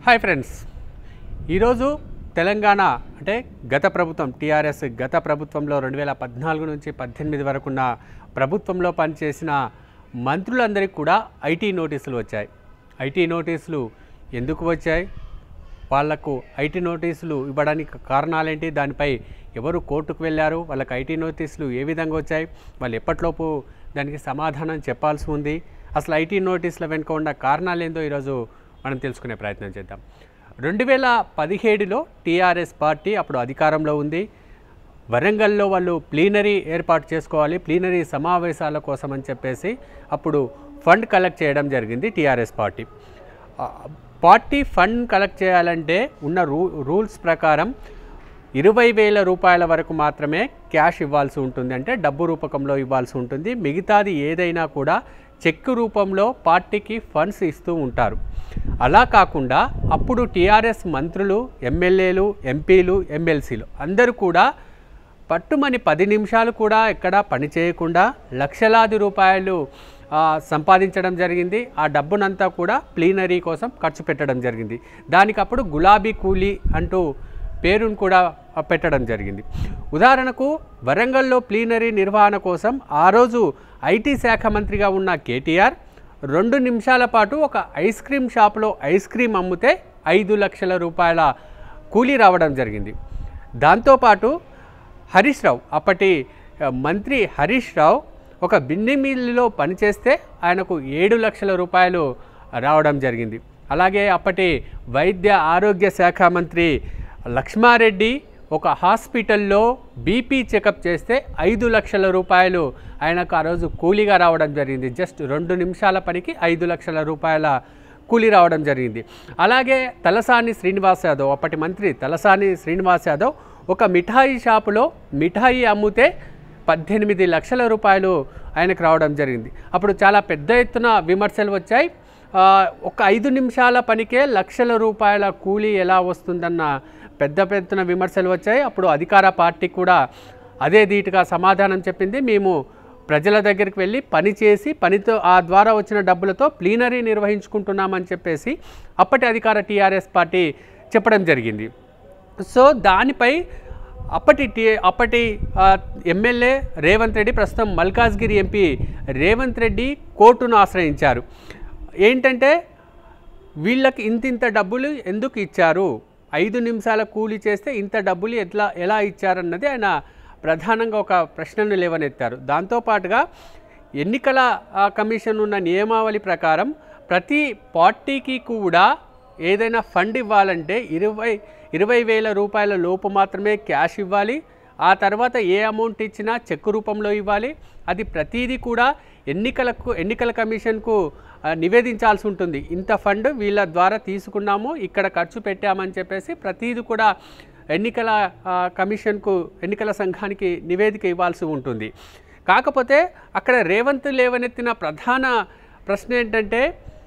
hi friends ఈరోజు తెలంగాణ అంటే గత ప్రభుత్వం టీఆర్ఎస్ గత ప్రభుత్వంలో రెండు వేల పద్నాలుగు నుంచి పద్దెనిమిది వరకున్న ప్రభుత్వంలో పనిచేసిన మంత్రులందరికీ కూడా ఐటీ నోటీసులు వచ్చాయి ఐటీ నోటీసులు ఎందుకు వచ్చాయి వాళ్లకు ఐటీ నోటీసులు ఇవ్వడానికి కారణాలేంటి దానిపై ఎవరు కోర్టుకు వెళ్ళారు వాళ్ళకి ఐటీ నోటీసులు ఏ విధంగా వచ్చాయి వాళ్ళు ఎప్పటిలోపు దానికి సమాధానం చెప్పాల్సి ఉంది అసలు ఐటీ నోటీసుల వెనుక ఉన్న కారణాలు ఏందో ఈరోజు మనం తెలుసుకునే ప్రయత్నం చేద్దాం రెండు వేల పదిహేడులో టీఆర్ఎస్ పార్టీ అప్పుడు అధికారంలో ఉంది వరంగల్లో వాళ్ళు ప్లీనరీ ఏర్పాటు చేసుకోవాలి ప్లీనరీ సమావేశాల కోసం అని చెప్పేసి అప్పుడు ఫండ్ కలెక్ట్ చేయడం జరిగింది టీఆర్ఎస్ పార్టీ ఆ, పార్టీ ఫండ్ కలెక్ట్ చేయాలంటే ఉన్న రూ రూల్స్ ప్రకారం ఇరవై వేల రూపాయల వరకు మాత్రమే క్యాష్ ఇవ్వాల్సి ఉంటుంది అంటే డబ్బు రూపకంలో ఇవ్వాల్సి ఉంటుంది మిగతాది ఏదైనా కూడా చెక్ రూపంలో పార్టీకి ఫండ్స్ ఇస్తూ ఉంటారు అలా కాకుండా అప్పుడు టీఆర్ఎస్ మంత్రులు ఎమ్మెల్యేలు ఎంపీలు ఎమ్మెల్సీలు అందరూ కూడా పట్టుమని పది నిమిషాలు కూడా ఎక్కడా పని చేయకుండా లక్షలాది రూపాయలు ఆ, సంపాదించడం జరిగింది ఆ డబ్బునంతా కూడా ప్లీనరీ కోసం ఖర్చు పెట్టడం జరిగింది దానికి అప్పుడు గులాబీ కూలీ అంటూ పేరును కూడా ఆ, పెట్టడం జరిగింది ఉదాహరణకు వరంగల్లో ప్లీనరీ నిర్వహణ కోసం ఆ రోజు ఐటీ శాఖ మంత్రిగా ఉన్న కేటీఆర్ రెండు నిమిషాల పాటు ఒక ఐస్ క్రీమ్ షాప్లో ఐస్ క్రీమ్ అమ్మితే ఐదు లక్షల రూపాయల కూలీ రావడం జరిగింది దాంతోపాటు హరీష్ రావు అప్పటి ఆ, మంత్రి హరీష్ రావు ఒక బిన్ని మిల్లులో పనిచేస్తే ఆయనకు ఏడు లక్షల రూపాయలు రావడం జరిగింది అలాగే అప్పటి వైద్య ఆరోగ్య శాఖ మంత్రి లక్ష్మారెడ్డి ఒక హాస్పిటల్లో బీపీ చెకప్ చేస్తే ఐదు లక్షల రూపాయలు ఆయనకు ఆ రోజు కూలీగా రావడం జరిగింది జస్ట్ రెండు నిమిషాల పనికి ఐదు లక్షల రూపాయల కూలీ రావడం జరిగింది అలాగే తలసాని శ్రీనివాస్ యాదవ్ అప్పటి మంత్రి తలసాని శ్రీనివాస్ యాదవ్ ఒక మిఠాయి షాపులో మిఠాయి అమ్మితే పద్దెనిమిది లక్షల రూపాయలు ఆయనకు రావడం జరిగింది అప్పుడు చాలా పెద్ద ఎత్తున విమర్శలు వచ్చాయి ఆ, ఒక ఐదు నిమిషాల పనికే లక్షల రూపాయల కూలీ ఎలా వస్తుందన్న పెద్ద పెద్ద విమర్శలు వచ్చాయి అప్పుడు అధికార పార్టీ కూడా అదే ధీటుగా సమాధానం చెప్పింది మేము ప్రజల దగ్గరికి వెళ్ళి పని చేసి పనితో ఆ ద్వారా వచ్చిన డబ్బులతో ప్లీనరీ నిర్వహించుకుంటున్నామని చెప్పేసి అప్పటి అధికార టీఆర్ఎస్ పార్టీ చెప్పడం జరిగింది సో దానిపై అప్పటి టీ అప్పటి ఆ, ఎమ్మెల్యే రేవంత్ రెడ్డి ప్రస్తుతం మల్కాజ్గిరి ఎంపీ రేవంత్ రెడ్డి కోర్టును ఆశ్రయించారు ఏంటంటే వీళ్ళకి ఇంత ఇంత డబ్బులు ఎందుకు ఇచ్చారు ఐదు నిమిషాల కూలి చేస్తే ఇంత డబ్బులు ఎట్లా ఎలా ఇచ్చారన్నది ఆయన ప్రధానంగా ఒక ప్రశ్నను లేవనెత్తారు దాంతోపాటుగా ఎన్నికల ఆ, కమిషన్ ఉన్న నియమావళి ప్రకారం ప్రతి పార్టీకి కూడా ఏదైనా ఫండ్ ఇవ్వాలంటే ఇరవై ఇరవై వేల రూపాయల లోపు మాత్రమే క్యాష్ ఇవ్వాలి ఆ తర్వాత ఏ అమౌంట్ ఇచ్చినా చెక్ రూపంలో ఇవ్వాలి అది ప్రతిదీ కూడా ఎన్నికలకు ఎన్నికల కమిషన్కు ఆ, నివేదించాల్సి ఉంటుంది ఇంత ఫండ్ వీళ్ళ ద్వారా తీసుకున్నాము ఇక్కడ ఖర్చు పెట్టామని చెప్పేసి ప్రతిదీ కూడా ఎన్నికల ఆ, కమిషన్కు ఎన్నికల సంఘానికి నివేదిక ఇవ్వాల్సి ఉంటుంది కాకపోతే అక్కడ రేవంత్ లేవనెత్తిన ప్రధాన ప్రశ్న ఏంటంటే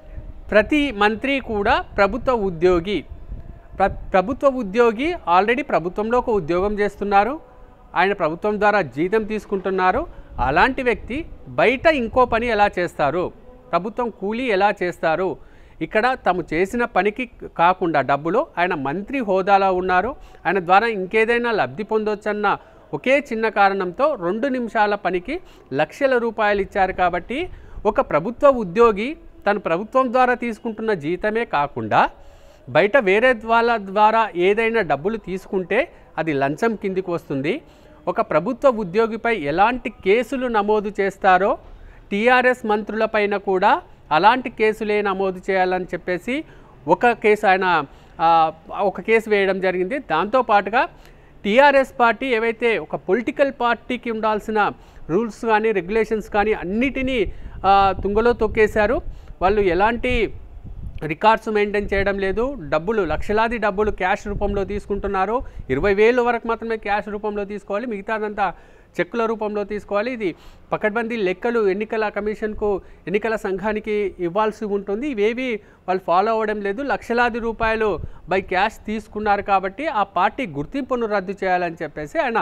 ప్రతి మంత్రి కూడా ప్రభుత్వ ఉద్యోగి ప్ర ప్రభుత్వ ఉద్యోగి ఆల్రెడీ ప్రభుత్వంలో ఒక ఉద్యోగం చేస్తున్నారు ఆయన ప్రభుత్వం ద్వారా జీతం తీసుకుంటున్నారు అలాంటి వ్యక్తి బయట ఇంకో పని ఎలా చేస్తారు ప్రభుత్వం కూలీ ఎలా చేస్తారు ఇక్కడ తాము చేసిన పనికి కాకుండా డబ్బులు ఆయన మంత్రి హోదాలో ఉన్నారు ఆయన ద్వారా ఇంకేదైనా లబ్ధి పొందొచ్చన్న ఒకే చిన్న కారణంతో రెండు నిమిషాల పనికి లక్షల రూపాయలు ఇచ్చారు కాబట్టి ఒక ప్రభుత్వ ఉద్యోగి తను ప్రభుత్వం ద్వారా తీసుకుంటున్న జీతమే కాకుండా బయట వేరే వాళ్ళ ద్వారా ఏదైనా డబ్బులు తీసుకుంటే అది లంచం కిందికి వస్తుంది ఒక ప్రభుత్వ ఉద్యోగిపై ఎలాంటి కేసులు నమోదు చేస్తారో టీఆర్ఎస్ మంత్రులపైన కూడా అలాంటి కేసులే నమోదు చేయాలని చెప్పేసి ఒక కేసు ఆయన ఆ, ఒక కేసు వేయడం జరిగింది దాంతోపాటుగా టీఆర్ఎస్ పార్టీ ఏవైతే ఒక పొలిటికల్ పార్టీకి ఉండాల్సిన రూల్స్ కానీ రెగ్యులేషన్స్ కానీ అన్నిటినీ ఆ, తుంగలో తొక్కేశారు వాళ్ళు ఎలాంటి రికార్డ్స్ మెయింటైన్ చేయడం లేదు డబ్బులు లక్షలాది డబ్బులు క్యాష్ రూపంలో తీసుకుంటున్నారు ఇరవై వేలు వరకు మాత్రమే క్యాష్ రూపంలో తీసుకోవాలి మిగతాదంతా చెక్కుల రూపంలో తీసుకోవాలి ఇది పకడ్బందీ లెక్కలు ఎన్నికల కమిషన్కు ఎన్నికల సంఘానికి ఇవ్వాల్సి ఉంటుంది ఇవేవి వాళ్ళు ఫాలో అవ్వడం లేదు లక్షలాది రూపాయలు బై క్యాష్ తీసుకున్నారు కాబట్టి ఆ పార్టీ గుర్తింపును రద్దు చేయాలని చెప్పేసి ఆయన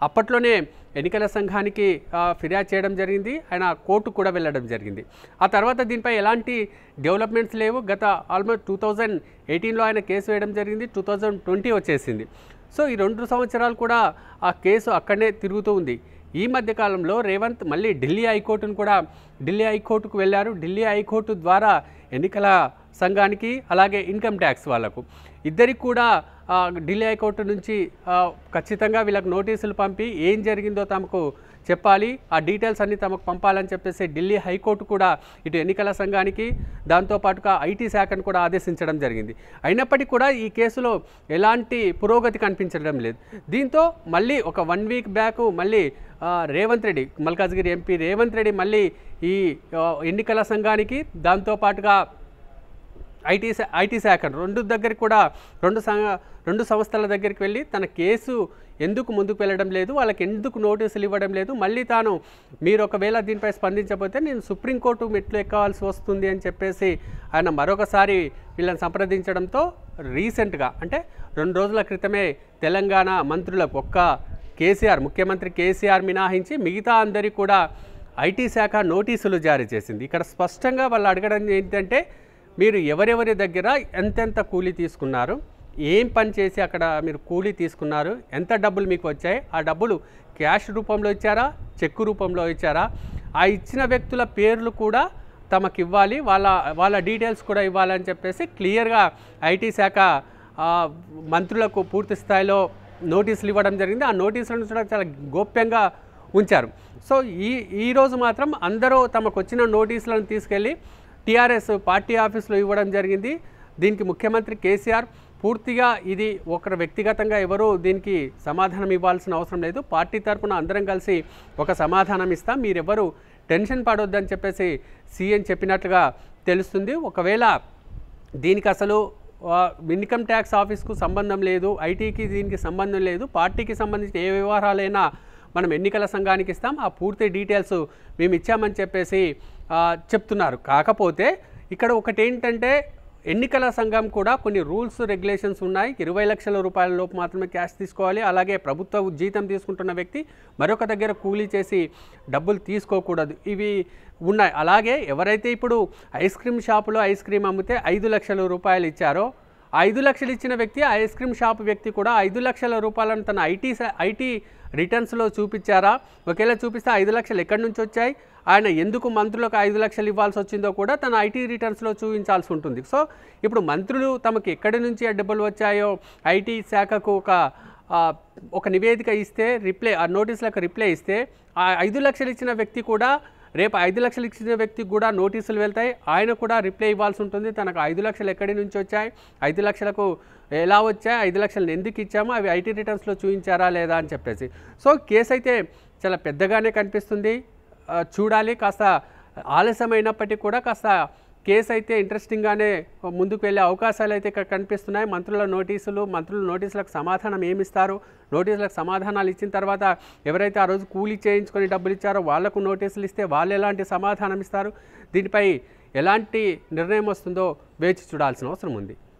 అప్పట్లోనే ఎన్నికల సంఘానికి ఆ, ఫిర్యాదు చేయడం జరిగింది ఆయన కోర్టుకు కూడా వెళ్ళడం జరిగింది ఆ తర్వాత దీనిపై ఎలాంటి డెవలప్మెంట్స్ లేవు గత ఆల్మోస్ట్ టూ థౌజండ్ ఎయిటీన్లో ఆయన కేసు వేయడం జరిగింది టూ థౌజండ్ ట్వంటీ వచ్చేసింది సో ఈ రెండు సంవత్సరాలు కూడా ఆ కేసు అక్కడనే తిరుగుతూ ఉంది ఈ మధ్య కాలంలో రేవంత్ మళ్ళీ ఢిల్లీ హైకోర్టును కూడా ఢిల్లీ హైకోర్టుకు వెళ్ళారు ఢిల్లీ హైకోర్టు ద్వారా ఎన్నికల సంఘానికి అలాగే ఇన్కమ్ ట్యాక్స్ వాళ్ళకు ఇద్దరికి కూడా ఆ, ఢిల్లీ హైకోర్టు నుంచి ఆ, ఖచ్చితంగా వీళ్ళకి నోటీసులు పంపి ఏం జరిగిందో తమకు చెప్పాలి ఆ డీటెయిల్స్ అన్ని తమకు పంపాలని చెప్పేసి ఢిల్లీ హైకోర్టు కూడా ఇటు ఎన్నికల సంఘానికి దాంతోపాటుగా ఐటీ శాఖను కూడా ఆదేశించడం జరిగింది అయినప్పటికీ కూడా ఈ కేసులో ఎలాంటి పురోగతి కనిపించడం లేదు దీంతో మళ్ళీ ఒక వన్ వీక్ బ్యాక్ మళ్ళీ ఆ, రేవంత్ రెడ్డి మల్కాజ్గిరి ఎంపీ రేవంత్ రెడ్డి మళ్ళీ ఈ ఆ, ఎన్నికల సంఘానికి దాంతోపాటుగా ఐటీ శా ఐటీ శాఖ రెండు దగ్గరికి కూడా రెండు సంఘ రెండు సంస్థల దగ్గరికి వెళ్ళి తన కేసు ఎందుకు ముందుకు వెళ్ళడం లేదు వాళ్ళకి ఎందుకు నోటీసులు ఇవ్వడం లేదు మళ్ళీ తాను మీరు ఒకవేళ దీనిపై స్పందించకపోతే నేను సుప్రీంకోర్టు మెట్లు ఎక్కవలసి వస్తుంది అని చెప్పేసి ఆయన మరొకసారి వీళ్ళని సంప్రదించడంతో రీసెంట్గా అంటే రెండు రోజుల క్రితమే తెలంగాణ మంత్రులకు ఒక్క కేసీఆర్ ముఖ్యమంత్రి కేసీఆర్ మినహాయించి మిగతా అందరికీ కూడా ఐటీ శాఖ నోటీసులు జారీ చేసింది ఇక్కడ స్పష్టంగా వాళ్ళు అడగడం ఏంటంటే మీరు ఎవరెవరి దగ్గర ఎంతెంత కూలీ తీసుకున్నారు ఏం పని చేసి అక్కడ మీరు కూలీ తీసుకున్నారు ఎంత డబ్బులు మీకు వచ్చాయి ఆ డబ్బులు క్యాష్ రూపంలో ఇచ్చారా చెక్కు రూపంలో ఇచ్చారా ఆ ఇచ్చిన వ్యక్తుల పేర్లు కూడా తమకు ఇవ్వాలి వాళ్ళ వాళ్ళ డీటెయిల్స్ కూడా ఇవ్వాలని చెప్పేసి క్లియర్గా ఐటీ శాఖ ఆ, మంత్రులకు పూర్తి స్థాయిలో నోటీసులు ఇవ్వడం జరిగింది ఆ నోటీసులను కూడా చాలా గోప్యంగా ఉంచారు సో ఈ ఈరోజు మాత్రం అందరూ తమకు వచ్చిన నోటీసులను తీసుకెళ్ళి టీఆర్ఎస్ పార్టీ ఆఫీసులో ఇవ్వడం జరిగింది దీనికి ముఖ్యమంత్రి కేసీఆర్ పూర్తిగా ఇది ఒకరు వ్యక్తిగతంగా ఎవరు దీనికి సమాధానం ఇవ్వాల్సిన అవసరం లేదు పార్టీ తరపున అందరం కలిసి ఒక సమాధానం ఇస్తాం మీరెవరు టెన్షన్ పడొద్దని చెప్పేసి సీఎం చెప్పినట్లుగా తెలుస్తుంది ఒకవేళ దీనికి అసలు ఆ, ఇన్కమ్ ట్యాక్స్ ఆఫీస్కు సంబంధం లేదు ఐటీకి దీనికి సంబంధం లేదు పార్టీకి సంబంధించిన ఏ వ్యవహారాలైనా మనం ఎన్నికల సంఘానికి ఇస్తాం ఆ పూర్తి డీటెయిల్స్ మేము ఇచ్చామని చెప్పేసి ఆ, చెప్తున్నారు కాకపోతే ఇక్కడ ఒకటి ఏంటంటే ఎన్నికల సంఘం కూడా కొన్ని రూల్స్ రెగ్యులేషన్స్ ఉన్నాయి ఇరవై లక్షల రూపాయల లోపు మాత్రమే క్యాష్ తీసుకోవాలి అలాగే ప్రభుత్వ జీతం తీసుకుంటున్న వ్యక్తి మరొక దగ్గర కూలీ చేసి డబ్బులు తీసుకోకూడదు ఇవి ఉన్నాయి అలాగే ఎవరైతే ఇప్పుడు ఐస్ క్రీమ్ షాపులో ఐస్ క్రీమ్ అమ్మితే ఐదు లక్షల రూపాయలు ఇచ్చారో ఆ ఐదు లక్షలు ఇచ్చిన వ్యక్తి ఆ ఐస్ క్రీమ్ షాప్ వ్యక్తి కూడా ఐదు లక్షల రూపాయలను తన ఐటీ స- ఐటీ రిటర్న్స్లో చూపించారా ఒకవేళ చూపిస్తే ఐదు లక్షలు ఎక్కడి నుంచి వచ్చాయి ఆయన ఎందుకు మంత్రులకు ఐదు లక్షలు ఇవ్వాల్సి వచ్చిందో కూడా తన ఐటీ రిటర్న్స్లో చూపించాల్సి ఉంటుంది సో ఇప్పుడు మంత్రులు తమకు ఎక్కడి నుంచి ఆ డబ్బులు వచ్చాయో ఐటీ శాఖకు ఒక ఆ, ఒక నివేదిక ఇస్తే రిప్లై ఆ నోటీసులకు రిప్లై ఇస్తే ఆ ఐదు లక్షలు ఇచ్చిన వ్యక్తి కూడా రేపు ఐదు లక్షలు ఇచ్చిన వ్యక్తికి కూడా నోటీసులు వెళ్తాయి ఆయన కూడా రిప్లై ఇవ్వాల్సి ఉంటుంది తనకు ఐదు లక్షలు ఎక్కడి నుంచి వచ్చాయి ఐదు లక్షలకు ఎలా వచ్చాయి ఐదు లక్షలను ఎందుకు ఇచ్చామో అవి ఐటీ రిటర్న్స్లో చూపించారా లేదా అని చెప్పేసి సో కేసు అయితే చాలా పెద్దగానే కనిపిస్తుంది ఆ, చూడాలి కాస్త ఆలస్యమైనప్పటికీ కూడా కాస్త కేసు అయితే ఇంట్రెస్టింగ్గానే ముందుకు వెళ్ళే అవకాశాలు అయితే ఇక్కడ కనిపిస్తున్నాయి మంత్రుల నోటీసులు మంత్రుల నోటీసులకు సమాధానం ఏమి ఇస్తారు నోటీసులకు సమాధానాలు ఇచ్చిన తర్వాత ఎవరైతే ఆ రోజు కూలీ చేయించుకొని డబ్బులు ఇచ్చారో వాళ్లకు నోటీసులు ఇస్తే వాళ్ళు ఎలాంటి సమాధానం ఇస్తారు దీనిపై ఎలాంటి నిర్ణయం వస్తుందో వేచి చూడాల్సిన అవసరం ఉంది